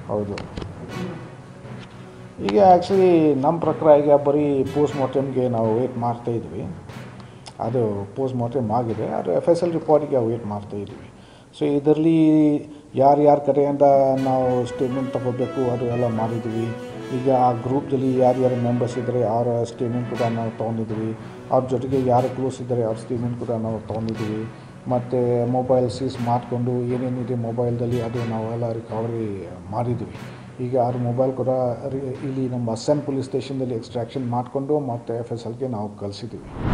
ಹೌದು ಈಗ ಆ್ಯಕ್ಚುಲಿ ನಮ್ಮ ಪ್ರಕಾರ ಈಗ ಬರೀ ಪೋಸ್ಟ್ ಮಾರ್ಟಮ್ಗೆ ನಾವು ವೇಟ್ ಮಾಡ್ತಾ ಇದ್ವಿ ಅದು ಪೋಸ್ಟ್ ಮಾರ್ಟಮ್ ಆಗಿದೆ ಅದು ಎಫ್ ಎಸ್ ಎಲ್ ರಿಪೋರ್ಟಿಗೆ ವೇಟ್ ಮಾಡ್ತಾ ಇದ್ವಿ ಸೊ ಇದರಲ್ಲಿ ಯಾರ್ಯಾರ ಕಡೆಯಿಂದ ನಾವು ಸ್ಟೇಟ್ಮೆಂಟ್ ತಗೋಬೇಕು ಅದು ಎಲ್ಲ ಮಾಡಿದ್ವಿ ಈಗ ಆ ಗ್ರೂಪ್ದಲ್ಲಿ ಯಾರ್ಯಾರು ಮೆಂಬರ್ಸ್ ಇದ್ದರೆ ಅವರ ಸ್ಟೇಟ್ಮೆಂಟ್ ಕೂಡ ನಾವು ತೊಗೊಂಡಿದ್ವಿ ಅವ್ರ ಜೊತೆಗೆ ಯಾರು ಕ್ಲೋಸ್ ಇದ್ದಾರೆ ಅವ್ರ ಸ್ಟೇಟ್ಮೆಂಟ್ ಕೂಡ ನಾವು ತೊಗೊಂಡಿದ್ವಿ ಮತ್ತು ಮೊಬೈಲ್ ಸೀಸ್ ಮಾಡಿಕೊಂಡು ಏನೇನಿದೆ ಮೊಬೈಲ್ದಲ್ಲಿ ಅದು ನಾವೆಲ್ಲ ರಿಕವರಿ ಮಾಡಿದ್ವಿ ಈಗ ಅವ್ರ ಮೊಬೈಲ್ ಕೂಡ ರಿ- ಇಲ್ಲಿ ನಮ್ಮ ಅಸ್ಸಾಂ ಪೊಲೀಸ್ ಸ್ಟೇಷನ್ದಲ್ಲಿ ಎಕ್ಸ್ಟ್ರಾಕ್ಷನ್ ಮಾಡಿಕೊಂಡು ಮತ್ತು ಎಫ್ ಎಸ್ ಎಲ್ಗೆ ನಾವು ಕಳಿಸಿದ್ವಿ